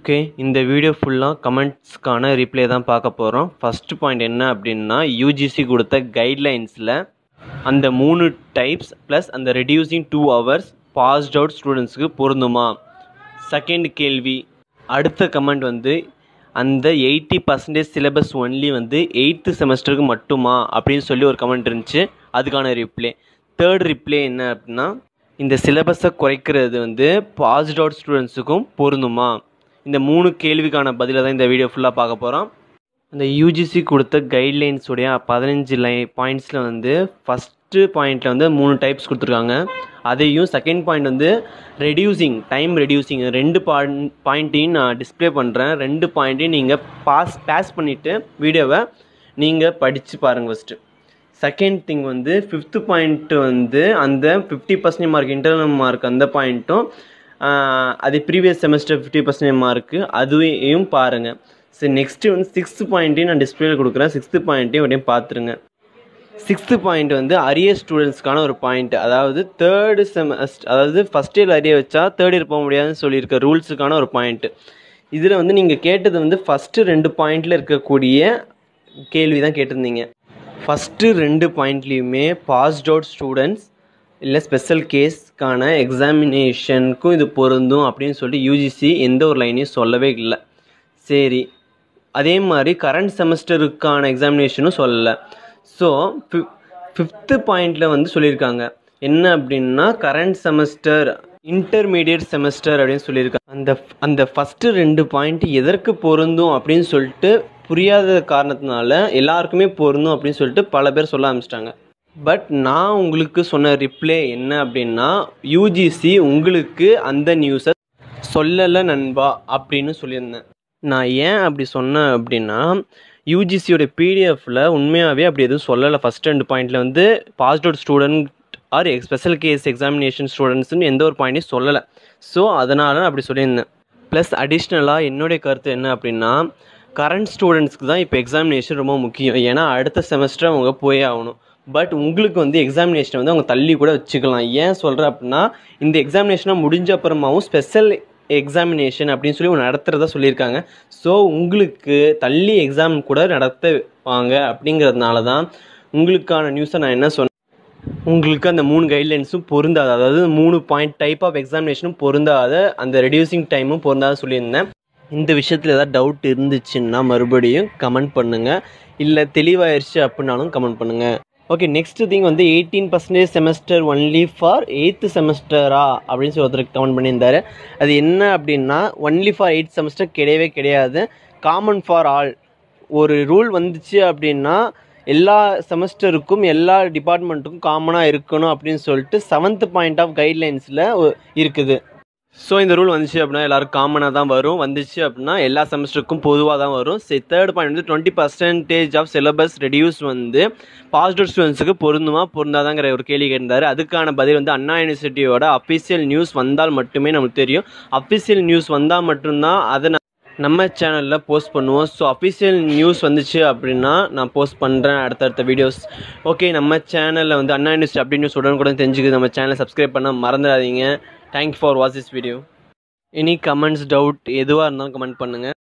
okay இந்த video ஃபுல்லாக கமெண்ட்ஸ்க்கான reply தான் பார்க்க போகிறோம் ஃபஸ்ட்டு பாயிண்ட் என்ன அப்படின்னா யூஜிசி கொடுத்த கைட்லைன்ஸில் அந்த மூணு டைப்ஸ் ப்ளஸ் அந்த reducing two hours passed out ஸ்டூடெண்ட்ஸுக்கு பொருந்துமா செகண்ட் கேள்வி அடுத்த கமெண்ட் வந்து அந்த எயிட்டி பர்சன்டேஜ் சிலபஸ் ஒன்லி வந்து எயித்து செமஸ்டருக்கு மட்டுமா அப்படின்னு சொல்லி ஒரு கமெண்ட் இருந்துச்சு அதுக்கான ரிப்ளை தேர்ட் ரிப்ளை என்ன அப்படின்னா இந்த சிலபஸை குறைக்கிறது வந்து பாஸ்ட் அவுட் ஸ்டூடெண்ட்ஸுக்கும் பொருந்துமா இந்த மூணு கேள்விக்கான பதிலை தான் இந்த வீடியோ ஃபுல்லாக பார்க்க போகிறோம் அந்த யூஜிசி கொடுத்த கைட்லைன்ஸுடைய பதினஞ்சு லை பாயிண்ட்ஸில் வந்து ஃபஸ்ட்டு பாயிண்டில் வந்து மூணு டைப்ஸ் கொடுத்துருக்காங்க அதையும் செகண்ட் பாயிண்ட் வந்து ரெடியூசிங் டைம் ரெடியூசிங் ரெண்டு பாயிண்ட் பாயிண்ட்டையும் நான் டிஸ்பிளே பண்ணுறேன் ரெண்டு பாயிண்ட்டையும் நீங்கள் பாஸ் பாஸ் பண்ணிவிட்டு வீடியோவை நீங்கள் படித்து பாருங்கள் ஃபஸ்ட்டு செகண்ட் திங் வந்து ஃபிஃப்த்து பாயிண்ட்டு வந்து அந்த fifty percentage mark internal mark அந்த பாயிண்ட்டும் அது previous semester fifty percentage mark அதுவையும் பாருங்கள் சரி நெக்ஸ்ட்டு வந்து சிக்ஸ்த்து பாயிண்ட்டையும் நான் டிஸ்பிளேல கொடுக்குறேன் சிக்ஸ்த்து பாயிண்ட்டையும் அப்படியே பார்த்துருங்க சிக்ஸ்த்து பாயிண்ட் வந்து அரியர் ஸ்டூடெண்ட்ஸ்க்கான ஒரு பாயிண்ட் அதாவது தேர்டு செமஸ்ட் அதாவது ஃபஸ்ட் இயர் அரியர் வச்சா தேர்ட் இயர் போக முடியாதுன்னு சொல்லியிருக்க ரூல்ஸுக்கான ஒரு பாயிண்ட்டு இதில் வந்து நீங்கள் கேட்டது வந்து ஃபஸ்ட்டு ரெண்டு பாயிண்டில் இருக்கக்கூடிய கேள்வி தான் கேட்டிருந்தீங்க ஃபஸ்ட்டு ரெண்டு பாயிண்ட்லேயுமே பாஸ்ட் அவுட் ஸ்டூடெண்ட்ஸ் இல்லை ஸ்பெஷல் கேஸ்க்கான எக்ஸாமினேஷனுக்கும் இது பொருந்தும் அப்படின்னு சொல்லிட்டு யூஜிசி எந்த ஒரு லைனையும் சொல்லவே இல்லை சரி அதே மாதிரி கரண்ட் செமஸ்டருக்கான எக்ஸாமினேஷனும் சொல்லலை ஸோ ஃபிஃப் ஃபிஃப்த்து பாயிண்டில் வந்து சொல்லியிருக்காங்க என்ன அப்படின்னா கரண்ட் செமஸ்டர் இன்டர்மீடியட் செமஸ்டர் அப்படின்னு சொல்லியிருக்காங்க அந்த அந்த ஃபஸ்ட்டு ரெண்டு பாயிண்ட் எதற்கு பொருந்தும் அப்படின்னு சொல்லிட்டு புரியாத காரணத்தினால எல்லாருக்குமே பொருந்தும் அப்படின்னு சொல்லிட்டு பல பேர் சொல்ல ஆரம்பிச்சிட்டாங்க பட் நான் உங்களுக்கு சொன்ன ரிப்ளை என்ன அப்படின்னா யூஜிசி உங்களுக்கு அந்த நியூஸை சொல்லலை நண்பா அப்படின்னு சொல்லியிருந்தேன் நான் ஏன் அப்படி சொன்னேன் அப்படின்னா யூஜிசியோட பிடிஎஃப்பில் உண்மையாகவே அப்படி எதுவும் சொல்லலை ஃபஸ்ட் ரெண்டு பாயிண்டில் வந்து passed out student or special case examination ஸ்டூடெண்ட்ஸ்னு எந்த ஒரு பாயிண்ட்டையும் சொல்லலை ஸோ அதனால நான் அப்படி சொல்லியிருந்தேன் ப்ளஸ் அடிஷ்னலாக என்னுடைய கருத்து என்ன அப்படின்னா கரண்ட் ஸ்டூடெண்ட்ஸ்க்கு தான் இப்போ எக்ஸாமினேஷன் ரொம்ப முக்கியம் ஏன்னா அடுத்த செமஸ்டர் அவங்க போயே ஆகணும் பட் உங்களுக்கு வந்து எக்ஸாமினேஷனை வந்து அவங்க தள்ளி கூட வச்சுக்கலாம் ஏன் சொல்கிறேன் அப்படின்னா இந்த எக்ஸாமினேஷனாக முடிஞ்ச அப்புறமாவும் ஸ்பெஷல் எக்ஸாமினேஷன் அப்படின்னு சொல்லி ஒன்று நடத்துகிறதா சொல்லியிருக்காங்க ஸோ உங்களுக்கு தள்ளி எக்ஸாம் கூட நடத்துவாங்க அப்படிங்கிறதுனால தான் உங்களுக்கான நியூஸை நான் என்ன சொன்னேன் உங்களுக்கு அந்த மூணு கைட்லைன்ஸும் பொருந்தாது அதாவது மூணு பாயிண்ட் டைப் ஆஃப் எக்ஸாமினேஷனும் பொருந்தாத அந்த ரெடியூசிங் டைமும் பொருந்தாத சொல்லியிருந்தேன் இந்த விஷயத்தில் ஏதாவது டவுட் இருந்துச்சுன்னா மறுபடியும் கமெண்ட் பண்ணுங்கள் இல்லை தெளிவாயிருச்சு அப்படின்னாலும் கமெண்ட் பண்ணுங்கள் ஓகே நெக்ஸ்ட் திங் வந்து eighteen percentage semester only for eighth செமஸ்டரா அப்படின்னு சொல்லி ஒருத்தர் கமெண்ட் பண்ணியிருந்தாரு அது என்ன அப்படின்னா ஒன்லி ஃபார் எயித் செமஸ்டர் கிடையவே கிடையாது காமன் ஃபார் ஆல் ஒரு ரூல் வந்துச்சு அப்படின்னா எல்லா செமஸ்டருக்கும் எல்லா டிபார்ட்மெண்ட்டுக்கும் காமனாக இருக்கணும் அப்படின்னு சொல்லிட்டு செவன்த் பாயிண்ட் ஆஃப் கைட்லைன்ஸில் இருக்குது ஸோ இந்த ரூல் வந்துச்சு அப்படின்னா எல்லாரும் காமனாக தான் வரும் வந்துச்சு அப்படின்னா எல்லா செமஸ்டருக்கும் பொதுவாக தான் வரும் சரி தேர்ட் பாயிண்ட் வந்து twenty percentage of syllabus reduce வந்து பாசிட்டிவ் ஸ்டூடெண்ட்ஸுக்கு பொருந்துமா பொருந்தாதாங்கிற ஒரு கேள்வி கேட்டிருந்தார் அதுக்கான பதில் வந்து அண்ணா யூனிவர்சிட்டியோட அஃபிஷியல் நியூஸ் வந்தால் மட்டுமே நமக்கு தெரியும் அஃபிஷியல் நியூஸ் வந்தால் மட்டும்தான் அதை நம்ம சேனலில் போஸ்ட் பண்ணுவோம் ஸோ அஃபிஷியல் நியூஸ் வந்துச்சு அப்படின்னா நான் போஸ்ட் பண்ணுறேன் அடுத்தடுத்த வீடியோஸ் ஓகே நம்ம சேனலில் வந்து அண்ணா யூனிவர்சிட்டி அப்படி நியூஸ் உடனே கூட தெரிஞ்சுக்குது நம்ம சேனலை சப்ஸ்கிரைப் பண்ண மறந்துடாதீங்க thank you for watch this video any comments doubt எதுவாக இருந்தாலும் கமெண்ட் பண்ணுங்கள்